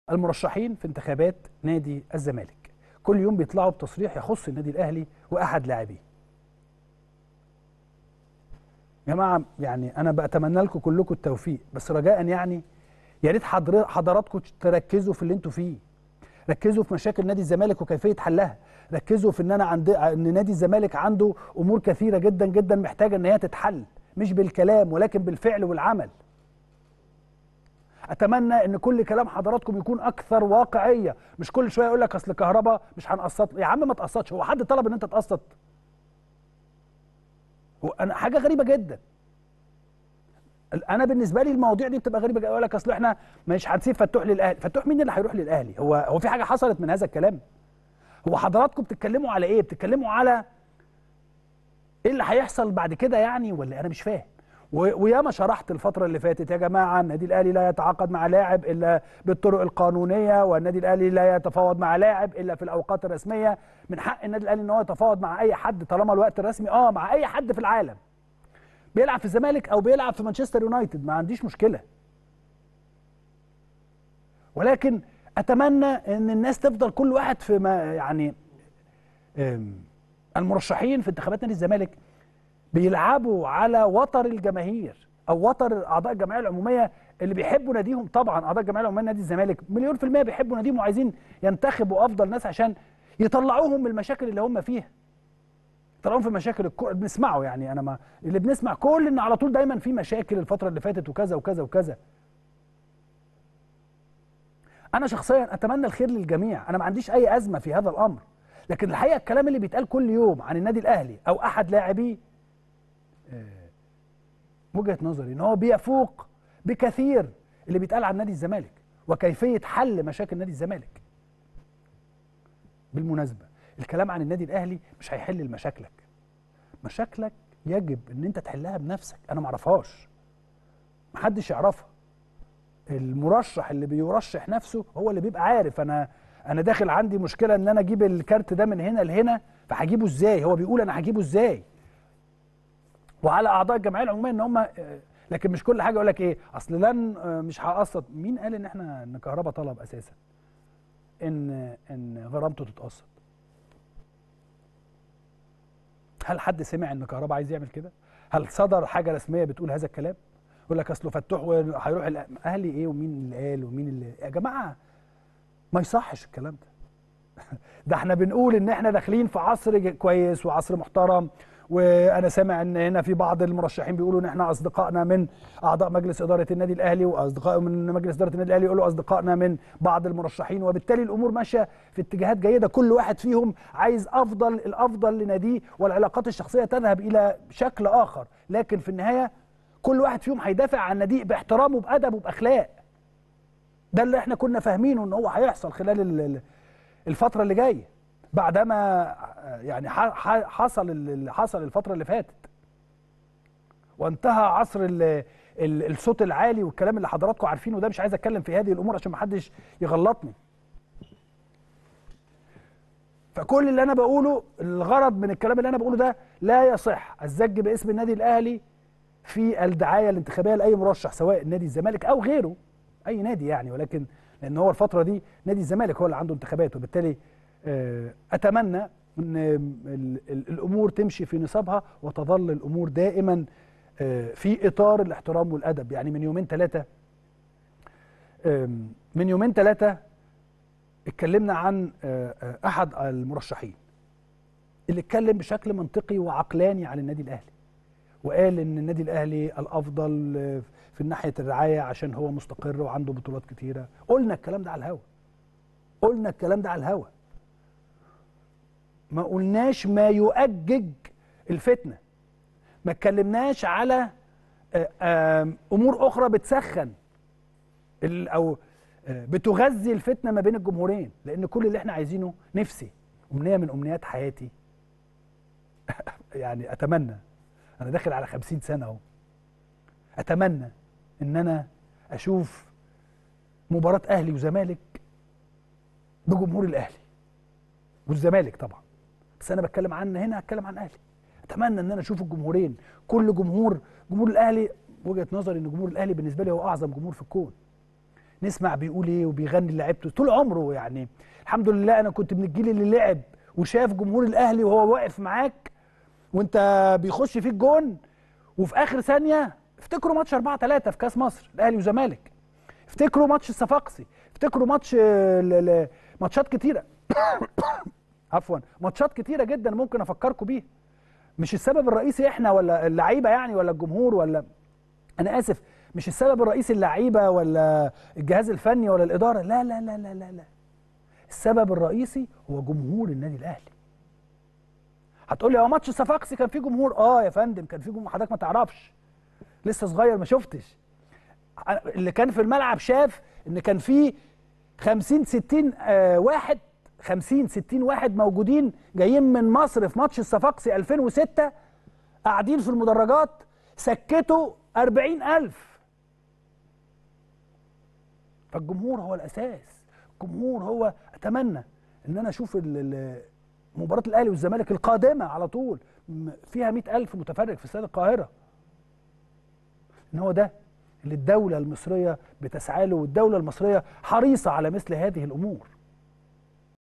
المرشحين في انتخابات نادي الزمالك كل يوم بيطلعوا بتصريح يخص النادي الاهلي واحد لاعبيه يا جماعه يعني انا بتمنى لكم كلكم التوفيق بس رجاء يعني يا ريت حضر- حضراتكم تركزوا في اللي انتوا فيه ركزوا في مشاكل نادي الزمالك وكيفيه حلها ركزوا في ان انا عند ان نادي الزمالك عنده امور كثيره جدا جدا محتاجه ان هي تتحل مش بالكلام ولكن بالفعل والعمل اتمنى ان كل كلام حضراتكم يكون اكثر واقعيه مش كل شويه يقول لك اصل كهرباء مش هنقسط يا عم ما تقسطش هو حد طلب ان انت تقسط هو انا حاجه غريبه جدا انا بالنسبه لي المواضيع دي بتبقى غريبه جدا يقول لك اصل احنا مش هنسيب فتوح للاهلي فتوح مين اللي هيروح للاهلي هو هو في حاجه حصلت من هذا الكلام هو حضراتكم بتتكلموا على ايه بتتكلموا على ايه اللي هيحصل بعد كده يعني ولا انا مش فاهم و- وياما شرحت الفترة اللي فاتت يا جماعة النادي الأهلي لا يتعاقد مع لاعب إلا بالطرق القانونية والنادي الأهلي لا يتفاوض مع لاعب إلا في الأوقات الرسمية من حق النادي الأهلي إن هو يتفاوض مع أي حد طالما الوقت الرسمي أه مع أي حد في العالم بيلعب في الزمالك أو بيلعب في مانشستر يونايتد ما عنديش مشكلة ولكن أتمنى إن الناس تفضل كل واحد في ما يعني أم، المرشحين في انتخابات نادي الزمالك بيلعبوا على وتر الجماهير او وتر اعضاء الجمعيه العموميه اللي بيحبوا ناديهم طبعا اعضاء الجمعيه العموميه نادي الزمالك مليون في الميه بيحبوا ناديهم وعايزين ينتخبوا افضل ناس عشان يطلعوهم من المشاكل اللي هم فيها يطلعوهم في مشاكل الكو... بنسمعه يعني انا ما اللي بنسمع كل ان على طول دايما في مشاكل الفتره اللي فاتت وكذا وكذا وكذا انا شخصيا اتمنى الخير للجميع انا ما عنديش اي ازمه في هذا الامر لكن الحقيقه الكلام اللي بيتقال كل يوم عن النادي الاهلي او احد لاعبيه آه، وجهه نظري ان هو بيفوق بكثير اللي بيتقال عن نادي الزمالك وكيفيه حل مشاكل نادي الزمالك بالمناسبه الكلام عن النادي الاهلي مش هيحل مشاكلك مشاكلك يجب ان انت تحلها بنفسك انا ما اعرفهاش محدش يعرفها المرشح اللي بيرشح نفسه هو اللي بيبقى عارف انا انا داخل عندي مشكله ان انا اجيب الكارت ده من هنا لهنا فهجيبه ازاي هو بيقول انا هجيبه ازاي وعلى اعضاء الجمعيه العموميه ان هم لكن مش كل حاجه يقول لك ايه اصل لن آه، مش هقسط مين قال ان احنا ان كهربا طلب اساسا ان ان غرامته تتقسط هل حد سمع ان كهربا عايز يعمل كده هل صدر حاجه رسميه بتقول هذا الكلام يقول لك اصله فتوح هيروح الاهلي ايه ومين اللي قال ومين اللي يا جماعه ما يصحش الكلام ده ده احنا بنقول ان احنا داخلين في عصر ج- كويس وعصر محترم وانا سامع ان هنا في بعض المرشحين بيقولوا ان احنا اصدقائنا من اعضاء مجلس اداره النادي الاهلي واصدقاء من مجلس اداره النادي الاهلي يقولوا اصدقائنا من بعض المرشحين وبالتالي الامور ماشيه في اتجاهات جيده كل واحد فيهم عايز افضل الافضل لناديه والعلاقات الشخصيه تذهب الى شكل اخر لكن في النهايه كل واحد فيهم هيدافع عن ناديه باحترام وبادب وباخلاق ده اللي احنا كنا فاهمينه ان هو هيحصل خلال ال- ال- الفتره اللي جايه بعدما يعني ح- ح- حصل اللي حصل الفتره اللي فاتت وانتهى عصر ال ال الصوت العالي والكلام اللي حضراتكم عارفينه ده مش عايز اتكلم في هذه الامور عشان ما حدش يغلطني فكل اللي انا بقوله الغرض من الكلام اللي انا بقوله ده لا يصح الزج باسم النادي الاهلي في الدعايه الانتخابيه لاي مرشح سواء نادي الزمالك او غيره اي نادي يعني ولكن لان هو الفتره دي نادي الزمالك هو اللي عنده انتخابات وبالتالي آه، اتمنى ان ال- ال- الامور تمشي في نصابها وتظل الامور دائما آه، في اطار الاحترام والادب يعني من يومين ثلاثه من يومين ثلاثه اتكلمنا عن آه، آه، احد المرشحين اللي اتكلم بشكل منطقي وعقلاني عن النادي الاهلي وقال ان النادي الاهلي الافضل آه، في ناحيه الرعايه عشان هو مستقر وعنده بطولات كتيره قلنا الكلام ده على الهوا قلنا الكلام ده على الهوا ما قلناش ما يؤجج الفتنه ما اتكلمناش على آه، آم، امور اخرى بتسخن ال- او آه، بتغذي الفتنه ما بين الجمهورين لان كل اللي احنا عايزينه نفسي امنيه من امنيات حياتي يعني اتمنى انا داخل على خمسين سنه اهو اتمنى ان انا اشوف مباراه اهلي وزمالك بجمهور الاهلي والزمالك طبعا بس انا بتكلم عن هنا هتكلم عن اهلي اتمنى ان انا اشوف الجمهورين كل جمهور جمهور الاهلي وجهه نظري ان جمهور الاهلي بالنسبه لي هو اعظم جمهور في الكون نسمع بيقول ايه وبيغني لعيبته طول عمره يعني الحمد لله انا كنت من الجيل اللي لعب وشاف جمهور الاهلي وهو واقف معاك وانت بيخش فيك جون وفي اخر ثانيه افتكروا ماتش 4 3 في كاس مصر الاهلي وزمالك افتكروا ماتش الصفاقسي افتكروا ماتش ال- ال- ماتشات كتيره عفوا ماتشات كتيره جدا ممكن افكركم بيها مش السبب الرئيسي احنا ولا اللعيبه يعني ولا الجمهور ولا انا اسف مش السبب الرئيسي اللعيبه ولا الجهاز الفني ولا الاداره لا لا لا لا لا لا السبب الرئيسي هو جمهور النادي الاهلي هتقول لي هو ماتش صفاقسي كان فيه جمهور اه يا فندم كان فيه جمهور حضرتك ما تعرفش لسه صغير ما شفتش اللي كان في الملعب شاف ان كان فيه 50 60 آه واحد 50 60 واحد موجودين جايين من مصر في ماتش الصفاقسي 2006 قاعدين في المدرجات سكتوا 40000 فالجمهور هو الاساس الجمهور هو اتمنى ان انا اشوف ال- ال- مباراه الاهلي والزمالك القادمه على طول م- فيها 100000 متفرج في استاد القاهره ان هو ده اللي الدوله المصريه بتسعى له والدوله المصريه حريصه على مثل هذه الامور